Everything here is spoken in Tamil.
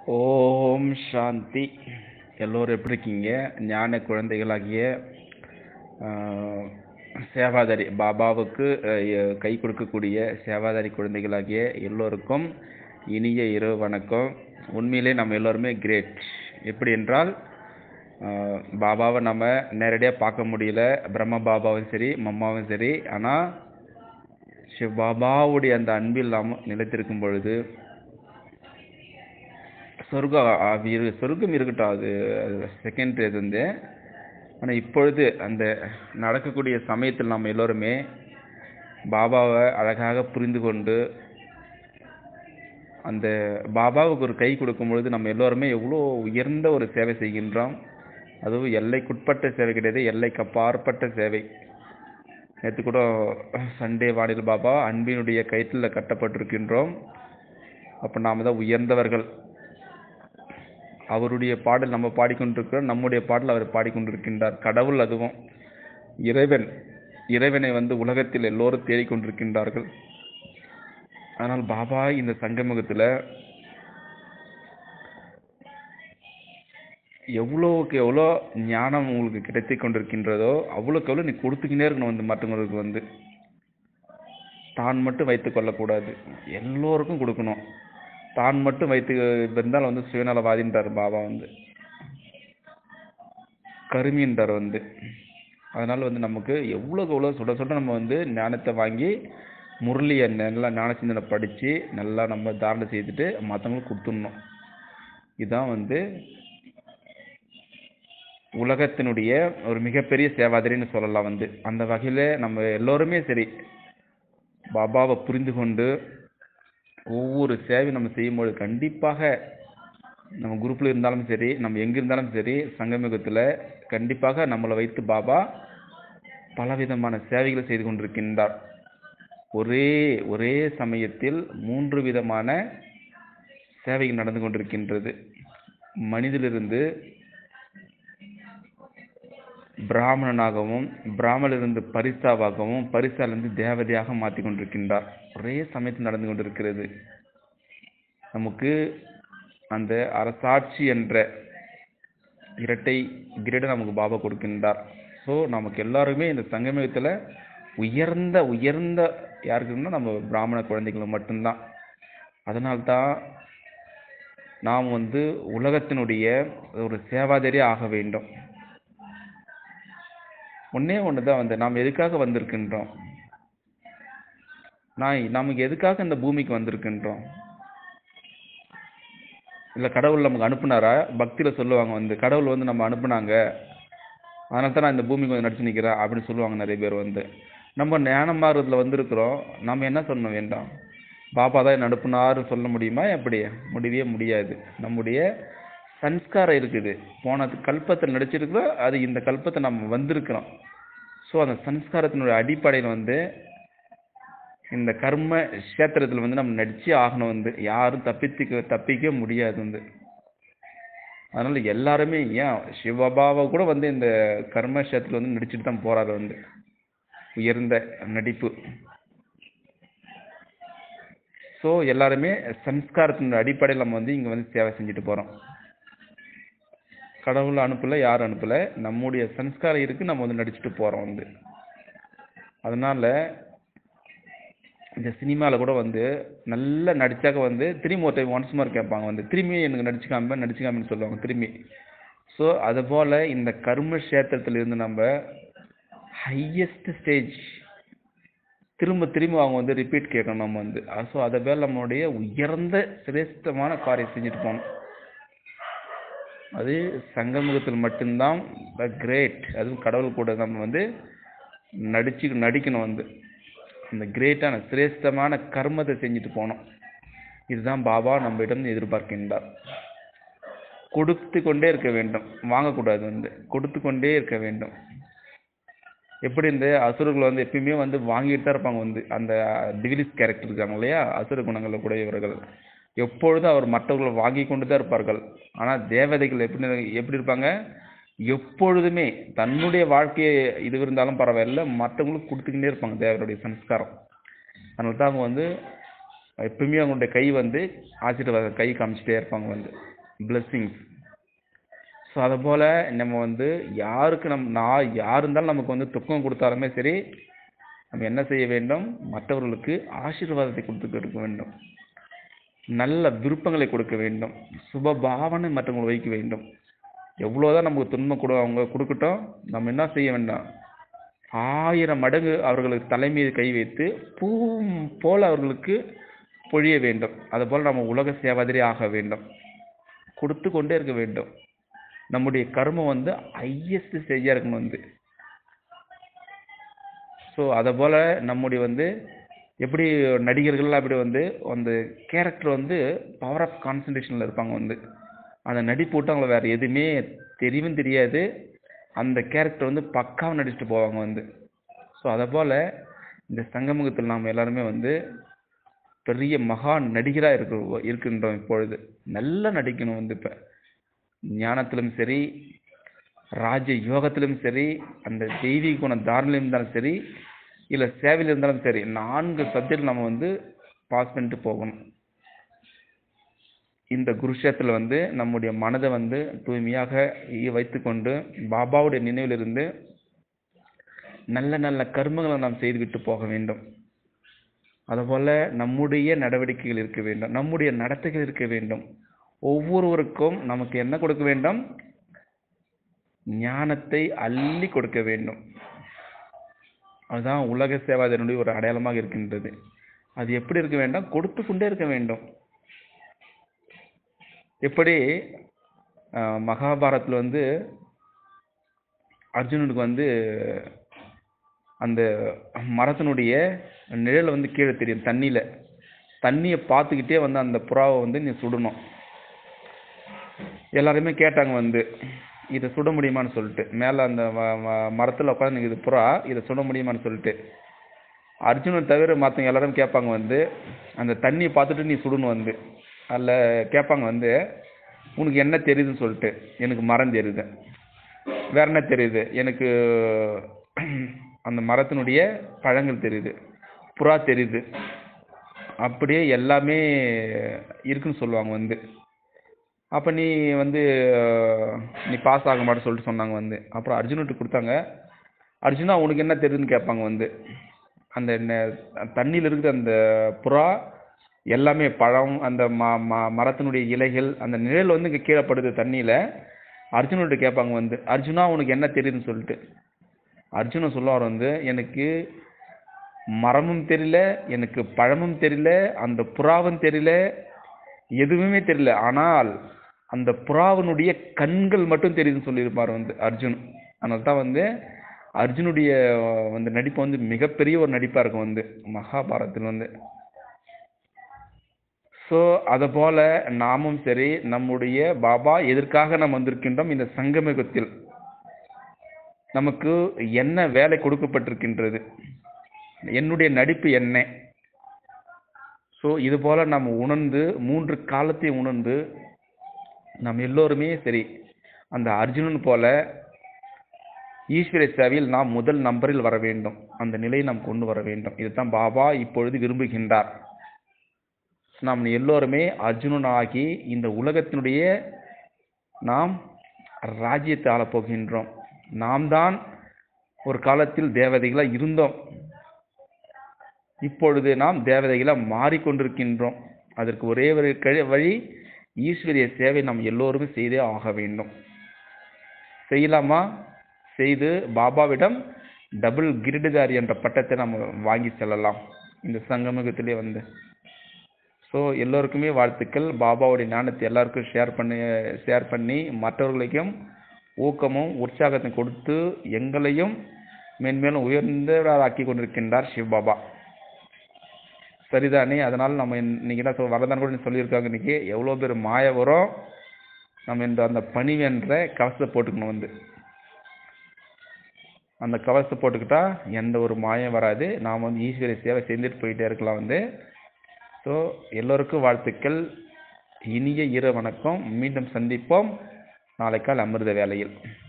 ஓம் சாந்தி எல்லோரும் எப்படி இருக்கீங்க ஞான குழந்தைகளாகிய ஆஹ், சேவாதாரி பாபாவுக்கு அஹ், கை கொடுக்கக்கூடிய சேவாதாரி குழந்தைகளாகிய எல்லோருக்கும் இனிய இரவு வணக்கம் உண்மையிலே நம்ம எல்லோருமே கிரேட் எப்படி என்றால் ஆஹ், பாபாவை நம்ம நேரடியாக பார்க்க முடியல பிரம்ம பாபாவும் சரி மம்மாவும் சரி ஆனால் சிவ பாபாவுடைய அந்த அன்பில் நாம் நிலைத்திருக்கும் பொழுது சொர்க்கம் அது இரு சொர்க்கம் இருக்கட்டும் அது செகண்ட் இது வந்து ஆனால் இப்பொழுது அந்த நடக்கக்கூடிய சமயத்தில் நம்ம எல்லோருமே பாபாவை அழகாக புரிந்து கொண்டு அந்த பாபாவுக்கு ஒரு கை கொடுக்கும் பொழுது நம்ம எல்லோருமே எவ்வளோ உயர்ந்த ஒரு சேவை செய்கின்றோம் அதுவும் எல்லைக்குட்பட்ட சேவை கிடையாது எல்லைக்கு அப்பாற்பட்ட சேவை நேற்று கூட சண்டே வானில் பாபா அன்பினுடைய கயிற்றில் கட்டப்பட்டிருக்கின்றோம் அப்போ நாம் தான் உயர்ந்தவர்கள் அவருடைய பாடல் நம்ம பாடிக்கொண்டிருக்கிறோம் நம்முடைய பாடல் அவர் பாடிக்கொண்டிருக்கின்றார் கடவுள் அதுவும் இறைவன் இறைவனை வந்து உலகத்தில் எல்லோரும் தேடிக்கொண்டிருக்கின்றார்கள் ஆனால் பாபா இந்த சங்கமுகத்தில் எவ்வளோக்கு எவ்வளோ ஞானம் உங்களுக்கு கிடைத்து கொண்டிருக்கின்றதோ அவ்வளோக்கு எவ்வளோ நீ கொடுத்துக்கினே இருக்கணும் வந்து மற்றவங்களுக்கு வந்து தான் மட்டும் வைத்து கொள்ளக்கூடாது எல்லோருக்கும் கொடுக்கணும் தான் மட்டும் வைத்து இருந்தால் வந்து சுயநலவாதின்றார் பாபா வந்து கருமின்றார் வந்து அதனால் வந்து நமக்கு எவ்வளோக்கு எவ்வளோ சுட சுட நம்ம வந்து ஞானத்தை வாங்கி முரளியை நல்லா ஞான சிந்தனை படித்து நல்லா நம்ம தாரணை செய்துட்டு மற்றவங்களுக்கு கொடுத்துடணும் இதுதான் வந்து உலகத்தினுடைய ஒரு மிகப்பெரிய சேவாதிரின்னு சொல்லலாம் வந்து அந்த வகையில் நம்ம எல்லோருமே சரி பாபாவை புரிந்து கொண்டு ஒவ்வொரு சேவையும் நம்ம செய்யும்போது கண்டிப்பாக நம்ம குரூப்பில் இருந்தாலும் சரி நம்ம எங்கே இருந்தாலும் சரி சங்கமிகத்தில் கண்டிப்பாக நம்மளை வைத்து பாபா பலவிதமான சேவைகளை செய்து கொண்டிருக்கின்றார் ஒரே ஒரே சமயத்தில் மூன்று விதமான சேவைகள் நடந்து கொண்டிருக்கின்றது மனிதிலிருந்து பிராமணனாகவும் பிராமணிலிருந்து பரிசாவாகவும் பரிசாலிருந்து தேவதையாக மாற்றி கொண்டிருக்கின்றார் ஒரே சமயத்தில் நடந்து கொண்டிருக்கிறது நமக்கு அந்த அரசாட்சி என்ற இரட்டை கிரீடம் நமக்கு பாபா கொடுக்கின்றார் ஸோ நமக்கு எல்லாருமே இந்த சங்கமயத்தில் உயர்ந்த உயர்ந்த யாருக்குன்னா நம்ம பிராமண குழந்தைகள் மட்டும்தான் அதனால்தான் நாம் வந்து உலகத்தினுடைய ஒரு சேவாதாரியே ஆக வேண்டும் ஒண்ணே ஒன்று தான் வந்து நாம் எதுக்காக வந்திருக்கின்றோம் நான் நமக்கு எதுக்காக இந்த பூமிக்கு வந்திருக்கின்றோம் இல்லை கடவுள் நமக்கு அனுப்புனாரா பக்தியில் சொல்லுவாங்க வந்து கடவுள் வந்து நம்ம அனுப்புனாங்க அதனால தான் நான் இந்த பூமிக்கு வந்து நடிச்சு நிற்கிறேன் அப்படின்னு சொல்லுவாங்க நிறைய பேர் வந்து நம்ம ஞானம் மாறுறதுல வந்திருக்கிறோம் நம்ம என்ன சொல்ல வேண்டாம் பாபா தான் என்ன அனுப்புனாரு சொல்ல முடியுமா எப்படி முடியவே முடியாது நம்முடைய சன்ஸ்காரம் இருக்குது போன கல்பத்தில் நடிச்சிருக்கிறோம் அது இந்த கல்பத்தை நம்ம வந்திருக்கிறோம் ஸோ அந்த சன்ஸ்காரத்தினுடைய அடிப்படையில் வந்து இந்த கர்ம கஷேத்திரத்தில் வந்து நம்ம நடிச்சே ஆகணும் வந்து யாரும் தப்பித்துக்க தப்பிக்க முடியாது வந்து அதனால எல்லாருமே ஏன் சிவபாபா கூட வந்து இந்த கர்ம கஷேத்திரத்தில் வந்து நடிச்சுட்டு தான் போறாரு வந்து உயர்ந்த நடிப்பு ஸோ எல்லாருமே சன்ஸ்காரத்தினுடைய அடிப்படையில் நம்ம வந்து இங்கே வந்து சேவை செஞ்சுட்டு போகிறோம் கடவுள் அனுப்பல யாரும் அனுப்பல நம்முடைய சன்ஸ்காரம் இருக்கு நம்ம வந்து நடிச்சுட்டு போறோம் வந்து அதனால இந்த சினிமாவில் கூட வந்து நல்லா நடிச்சாக்க வந்து திரும்பி ஒரு டைம் ஒன்ஸ் மோர் கேட்பாங்க வந்து திரும்பி எனக்கு நடிச்சுக்காம நடிச்சுக்காமன்னு சொல்லுவாங்க திரும்பி ஸோ அதுபோல் இந்த கர்ம கஷேத்திரத்தில் இருந்து நம்ம ஹையஸ்ட் ஸ்டேஜ் திரும்ப திரும்ப அவங்க வந்து ரிப்பீட் கேட்கணும் நம்ம வந்து ஸோ அதை பேர் நம்மளுடைய உயர்ந்த சிரேஷ்டமான காரியம் செஞ்சுட்டு போகணும் அது சங்கமுகத்தில் மட்டும்தான் த கிரேட் அதுவும் கடவுள் கூட நம்ம வந்து நடிச்சு நடிக்கணும் வந்து அந்த கிரேட்டான சிரேஷ்டமான கர்மத்தை செஞ்சுட்டு போனோம் இதுதான் பாபா நம்மிடம் எதிர்பார்க்கின்றார் கொடுத்து கொண்டே இருக்க வேண்டும் வாங்கக்கூடாது வந்து கொடுத்து கொண்டே இருக்க வேண்டும் எப்படி இந்த அசுரர்கள் வந்து எப்பயுமே வந்து வாங்கிட்டு தான் இருப்பாங்க வந்து அந்த டிவிலிஸ் கேரக்டர் இருக்காங்க இல்லையா அசுர குணங்களில் கூட இவர்கள் எப்பொழுதும் அவர் மற்றவர்களை வாங்கி கொண்டு தான் இருப்பார்கள் ஆனால் தேவதைகள் எப்படி எப்படி இருப்பாங்க எப்பொழுதுமே தன்னுடைய வாழ்க்கையை இது இருந்தாலும் பரவாயில்ல மற்றவங்களுக்கு கொடுத்துக்கிட்டே இருப்பாங்க தேவருடைய சம்ஸ்காரம் அதனால தான் அவங்க வந்து எப்பவுமே அவங்களுடைய கை வந்து ஆசீர்வாதம் கை காமிச்சிட்டே இருப்பாங்க வந்து பிளெஸ்ஸிங்ஸ் ஸோ அதுபோல் நம்ம வந்து யாருக்கு நம் நான் யார் இருந்தாலும் நமக்கு வந்து துக்கம் கொடுத்தாலுமே சரி நம்ம என்ன செய்ய வேண்டும் மற்றவர்களுக்கு ஆசீர்வாதத்தை கொடுத்து கொடுக்க வேண்டும் நல்ல விருப்பங்களை கொடுக்க வேண்டும் சுப பாவனை மற்றவங்களுக்கு வைக்க வேண்டும் எவ்வளோதான் நமக்கு துன்பம் கொடு அவங்க கொடுக்கட்டும் நம்ம என்ன செய்ய வேண்டாம் ஆயிரம் மடங்கு அவர்களுக்கு தலைமீது கை வைத்து பூ போல அவர்களுக்கு பொழிய வேண்டும் அதுபோல் நம்ம உலக சேவாதிரி ஆக வேண்டும் கொடுத்து கொண்டே இருக்க வேண்டும் நம்முடைய கர்மம் வந்து ஹையஸ்ட் ஸ்டேஜாக இருக்கணும் வந்து ஸோ அதை போல் நம்முடைய வந்து எப்படி நடிகர்கள்லாம் அப்படி வந்து அந்த கேரக்டர் வந்து பவர் ஆஃப் கான்சன்ட்ரேஷனில் இருப்பாங்க வந்து அந்த நடிப்பு விட்டு அவங்கள வேறு எதுவுமே தெரியவும் தெரியாது அந்த கேரக்டர் வந்து பக்காவாக நடிச்சுட்டு போவாங்க வந்து ஸோ அதை போல் இந்த சங்கமுகத்தில் நாம் எல்லாருமே வந்து பெரிய மகா நடிகராக இருக்க இருக்கின்றோம் இப்பொழுது நல்லா நடிக்கணும் வந்து இப்போ ஞானத்திலும் சரி ராஜ யோகத்திலும் சரி அந்த தெய்வீக குண தாரணிலும் இருந்தாலும் சரி இல்லை சேவையில் இருந்தாலும் சரி நான்கு சப்ஜெக்ட் நம்ம வந்து பாஸ் பண்ணிட்டு போகணும் இந்த குருஷேத்தில் வந்து நம்முடைய மனதை வந்து தூய்மையாக வைத்துக்கொண்டு பாபாவுடைய நினைவிலிருந்து நல்ல நல்ல கர்மங்களை நாம் செய்துவிட்டு போக வேண்டும் அதுபோல் நம்முடைய நடவடிக்கைகள் இருக்க வேண்டும் நம்முடைய நடத்தைகள் இருக்க வேண்டும் ஒவ்வொருவருக்கும் நமக்கு என்ன கொடுக்க வேண்டும் ஞானத்தை அள்ளி கொடுக்க வேண்டும் அதுதான் உலக சேவாதனுடைய ஒரு அடையாளமாக இருக்கின்றது அது எப்படி இருக்க வேண்டும் கொடுத்து கொண்டே இருக்க வேண்டும் எப்படி மகாபாரத்தில் வந்து அர்ஜுனனுக்கு வந்து அந்த மரத்தினுடைய நிழல் வந்து கீழே தெரியும் தண்ணியில் தண்ணியை பார்த்துக்கிட்டே வந்து அந்த புறாவை வந்து நீ சுடணும் எல்லாருமே கேட்டாங்க வந்து இதை சுட முடியுமான்னு சொல்லிட்டு மேலே அந்த மரத்தில் உட்காந்து இது புறா இதை சுட முடியுமான்னு சொல்லிட்டு அர்ஜுனன் தவிர மற்றவங்க எல்லாரும் கேட்பாங்க வந்து அந்த தண்ணியை பார்த்துட்டு நீ சுடணும் வந்து அதில் கேட்பாங்க வந்து உனக்கு என்ன தெரியுதுன்னு சொல்லிட்டு எனக்கு மரம் தெரியுது வேற என்ன தெரியுது எனக்கு அந்த மரத்தினுடைய பழங்கள் தெரியுது புறா தெரியுது அப்படியே எல்லாமே இருக்குன்னு சொல்லுவாங்க வந்து அப்போ நீ வந்து நீ பாஸ் ஆக மாட்டேன்னு சொல்லிட்டு சொன்னாங்க வந்து அப்புறம் அர்ஜுனுட்டு கொடுத்தாங்க அர்ஜுனா உனக்கு என்ன தெரியுதுன்னு கேட்பாங்க வந்து அந்த தண்ணியில் இருக்கிற அந்த புறா எல்லாமே பழம் அந்த ம ம மரத்தினுடைய இலைகள் அந்த நிழல் வந்து இங்கே கீழே படுது தண்ணியில் அர்ஜுனர்கிட்ட கேட்பாங்க வந்து அர்ஜுனா உனக்கு என்ன தெரியுதுன்னு சொல்லிட்டு அர்ஜுனன் சொல்லுவார் வந்து எனக்கு மரமும் தெரியல எனக்கு பழமும் தெரியல அந்த புறாவும் தெரியல எதுவுமே தெரியல ஆனால் அந்த புறாவினுடைய கண்கள் மட்டும் தெரியுதுன்னு சொல்லியிருப்பார் வந்து அர்ஜுன் அதனால தான் வந்து அர்ஜுனுடைய வந்து நடிப்பு வந்து மிகப்பெரிய ஒரு நடிப்பாக இருக்கும் வந்து மகாபாரத்தில் வந்து ஸோ அதை போல நாமும் சரி நம்முடைய பாபா எதற்காக நாம் வந்திருக்கின்றோம் இந்த சங்கமிகத்தில் நமக்கு என்ன வேலை கொடுக்கப்பட்டிருக்கின்றது என்னுடைய நடிப்பு என்ன ஸோ இது போல நாம் உணர்ந்து மூன்று காலத்தையும் உணர்ந்து நாம் எல்லோருமே சரி அந்த அர்ஜுனன் போல ஈஸ்வர சேவையில் நாம் முதல் நம்பரில் வர வேண்டும் அந்த நிலையை நாம் கொண்டு வர வேண்டும் இதுதான் பாபா இப்பொழுது விரும்புகின்றார் நாம் எல்லோருமே அர்ஜுனன் ஆகி இந்த உலகத்தினுடைய நாம் ராஜ்யத்தை ஆளப் போகின்றோம் நாம் தான் ஒரு காலத்தில் தேவதைகளாக இருந்தோம் இப்பொழுது நாம் தேவதைகளாக மாறிக்கொண்டிருக்கின்றோம் அதற்கு ஒரே ஒரு கழி- வழி ஈஸ்வரிய சேவை நாம் எல்லோருமே செய்தே ஆக வேண்டும் செய்யலாமா செய்து பாபாவிடம் டபுள் கிரீடதாரி என்ற பட்டத்தை நாம் வாங்கி செல்லலாம் இந்த சங்கமுகத்திலே வந்து ஸோ எல்லோருக்குமே வாழ்த்துக்கள் பாபாவுடைய ஞானத்தை எல்லாருக்கும் ஷேர் பண்ணி ஷேர் பண்ணி மற்றவர்களுக்கும் ஊக்கமும் உற்சாகத்தையும் கொடுத்து எங்களையும் மென்மேலும் உயர்ந்தவராக்கி கொண்டிருக்கின்றார் சிவ பாபா சரிதானே அதனால் நம்ம இன்னைக்கு என்ன சொல் வரதான் கூட சொல்லியிருக்காங்க இன்னைக்கு எவ்வளோ பேர் மாய வரும் நம்ம இந்த அந்த பணிவென்ற கவசத்தை போட்டுக்கணும் வந்து அந்த கவசத்தை போட்டுக்கிட்டா எந்த ஒரு மாயம் வராது நாம் வந்து ஈஸ்வரிய சேவை செஞ்சுட்டு போயிட்டே இருக்கலாம் வந்து ஸோ எல்லோருக்கும் வாழ்த்துக்கள் இனிய இரு வணக்கம் மீண்டும் சந்திப்போம் நாளைக்கால் அமிர்த வேளையில்